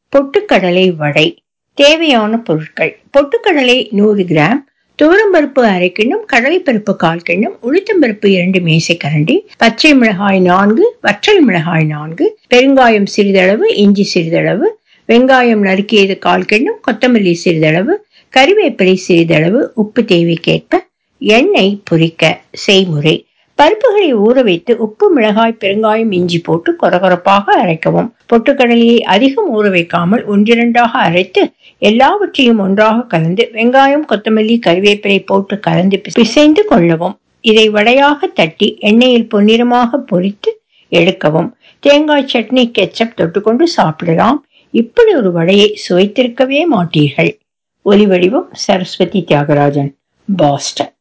பொட்டுக்கடலை வடை தேவையான பொருட்கள் பொட்டுக்கடலை நூறு கிராம் துவரம்பருப்பு அரை கிண்ணம் கடலைப்பருப்பு கால் கிண்ணம் உளுத்தம்பருப்பு இரண்டு மேசைக்கரண்டி பச்சை மிளகாய் நான்கு வற்றல் மிளகாய் நான்கு பெருங்காயம் சிறிதளவு இஞ்சி சிறிதளவு வெங்காயம் நறுக்கியது கால் கிண்ணம் கொத்தமல்லி சிறிதளவு கறிவேப்பிலை சிறிதளவு உப்பு தேவைக்கேற்ப எண்ணெய் பொரிக்க செய்முறை பருப்புகளை ஊற வைத்து உப்பு மிளகாய் பெருங்காயம் இஞ்சி போட்டு கொரகொரப்பாக அரைக்கவும் பொட்டுக்கடலையை அதிகம் ஊற வைக்காமல் ஒன்றிரண்டாக அரைத்து எல்லாவற்றையும் ஒன்றாக கலந்து வெங்காயம் கொத்தமல்லி கறிவேப்பிலை போட்டு கலந்து பிசைந்து கொள்ளவும் இதை வடையாக தட்டி எண்ணெயில் பொன்னிறமாக பொரித்து எடுக்கவும் தேங்காய் சட்னி கெச்சப் தொட்டுக்கொண்டு சாப்பிடலாம் இப்படி ஒரு வடையை சுவைத்திருக்கவே மாட்டீர்கள் ஒலி வடிவம் சரஸ்வதி தியாகராஜன் பாஸ்டன்